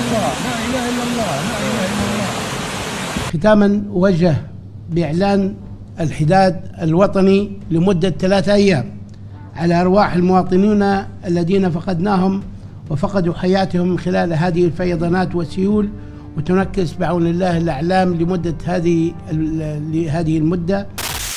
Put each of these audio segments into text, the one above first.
الله لا اله الا الله لا اله الا الله ختاما أوجه بإعلان الحداد الوطني لمدة ثلاثة أيام على أرواح المواطنين الذين فقدناهم وفقدوا حياتهم من خلال هذه الفيضانات والسيول وتنكس بعون الله الأعلام لمدة هذه لهذه المدة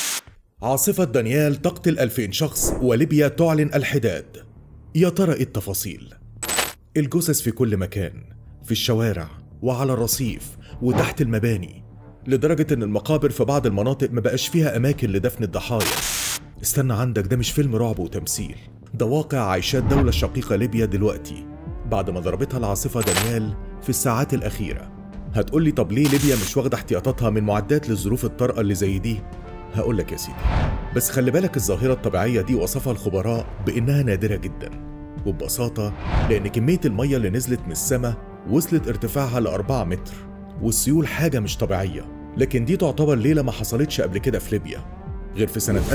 عاصفة دانيال تقتل 2000 شخص وليبيا تعلن الحداد يا ترى ايه التفاصيل الجثث في كل مكان في الشوارع وعلى الرصيف وتحت المباني لدرجة ان المقابر في بعض المناطق ما بقاش فيها اماكن لدفن الضحايا استنى عندك ده مش فيلم رعب وتمثيل ده واقع عايشاه الدولة الشقيقة ليبيا دلوقتي بعد ما ضربتها العاصفة دانيال في الساعات الأخيرة هتقولي طب ليه ليبيا مش واخدة احتياطاتها من معدات للظروف الطارئة اللي زي دي هقولك يا سيدي بس خلي بالك الظاهرة الطبيعية دي وصفها الخبراء بإنها نادرة جدا وببساطة لأن كمية المية اللي نزلت من السماء وصلت ارتفاعها لأربعة متر والسيول حاجة مش طبيعية لكن دي تعتبر ليلة ما حصلتش قبل كده في ليبيا غير في سنة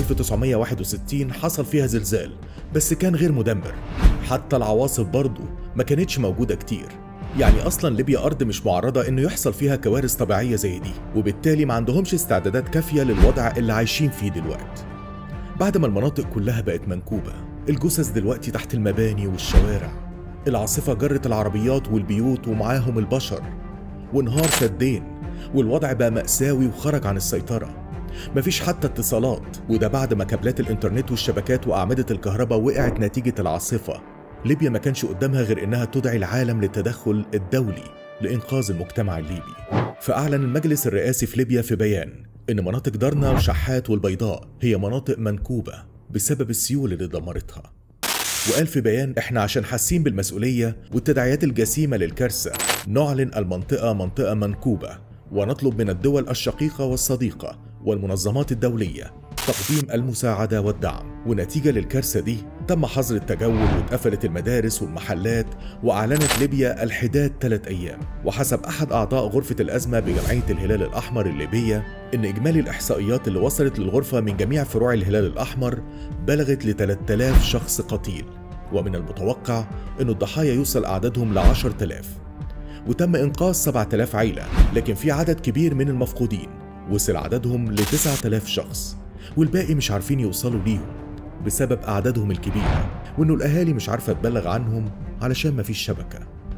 1961 حصل فيها زلزال بس كان غير مدمر حتى العواصف برضه ما كانتش موجودة كتير يعني أصلا ليبيا أرض مش معرضة إنه يحصل فيها كوارث طبيعية زي دي وبالتالي ما عندهمش استعدادات كافية للوضع اللي عايشين فيه دلوقتي بعد ما المناطق كلها بقت منكوبة الجثث دلوقتي تحت المباني والشوارع العاصفة جرت العربيات والبيوت ومعاهم البشر وانهار سدين والوضع بقى مأساوي وخرج عن السيطرة مفيش حتى اتصالات وده بعد ما كابلات الانترنت والشبكات وأعمدة الكهرباء وقعت نتيجة العاصفة ليبيا ما كانش قدامها غير إنها تدعي العالم للتدخل الدولي لإنقاذ المجتمع الليبي فأعلن المجلس الرئاسي في ليبيا في بيان إن مناطق درنا وشحات والبيضاء هي مناطق منكوبة بسبب السيول اللي دمرتها وقال في بيان احنا عشان حاسين بالمسؤولية والتداعيات الجسيمة للكارثة نعلن المنطقة منطقة منكوبة ونطلب من الدول الشقيقة والصديقة والمنظمات الدولية تقديم المساعدة والدعم ونتيجة للكارثة دي تم حظر التجول واتقفلت المدارس والمحلات وأعلنت ليبيا الحداد ثلاث أيام وحسب أحد أعضاء غرفة الأزمة بجمعية الهلال الأحمر الليبية إن إجمالي الإحصائيات اللي وصلت للغرفة من جميع فروع الهلال الأحمر بلغت ل 3000 شخص قتيل ومن المتوقع أن الضحايا يوصل أعدادهم ل 10000 وتم إنقاذ 7000 عيلة لكن في عدد كبير من المفقودين وصل عددهم ل 9000 شخص والباقي مش عارفين يوصلوا ليهم بسبب أعدادهم الكبيرة وإنه الأهالي مش عارفة تبلغ عنهم علشان مفيش شبكة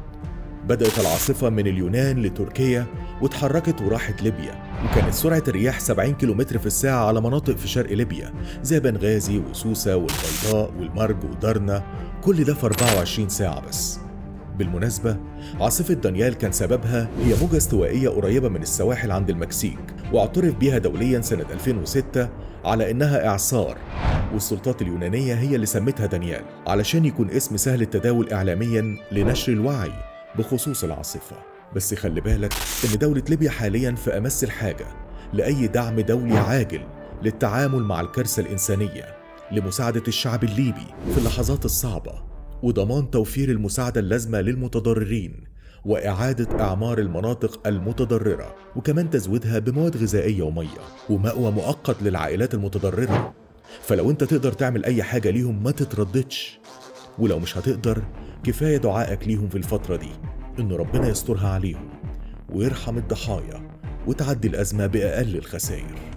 بدأت العاصفة من اليونان لتركيا واتحركت وراحت ليبيا وكانت سرعة الرياح 70 كيلومتر في الساعة على مناطق في شرق ليبيا زي بنغازي وسوسة والبيضاء والمرج ودرنا كل ده في 24 ساعة بس بالمناسبة عاصفة دانيال كان سببها هي موجة استوائية قريبة من السواحل عند المكسيك واعترف بها دوليا سنة 2006 على إنها إعصار والسلطات اليونانية هي اللي سمتها دانيال علشان يكون اسم سهل التداول إعلاميا لنشر الوعي بخصوص العاصفة بس خلي بالك إن دولة ليبيا حاليا في أمس الحاجة لأي دعم دولي عاجل للتعامل مع الكارثة الإنسانية لمساعدة الشعب الليبي في اللحظات الصعبة وضمان توفير المساعدة اللازمة للمتضررين وإعادة إعمار المناطق المتضررة وكمان تزويدها بمواد غذائية ومية ومأوى مؤقت للعائلات المتضررة فلو أنت تقدر تعمل أي حاجة ليهم ما تترددش ولو مش هتقدر كفاية دعائك ليهم في الفترة دي إن ربنا يسترها عليهم ويرحم الضحايا وتعدي الأزمة بأقل الخسائر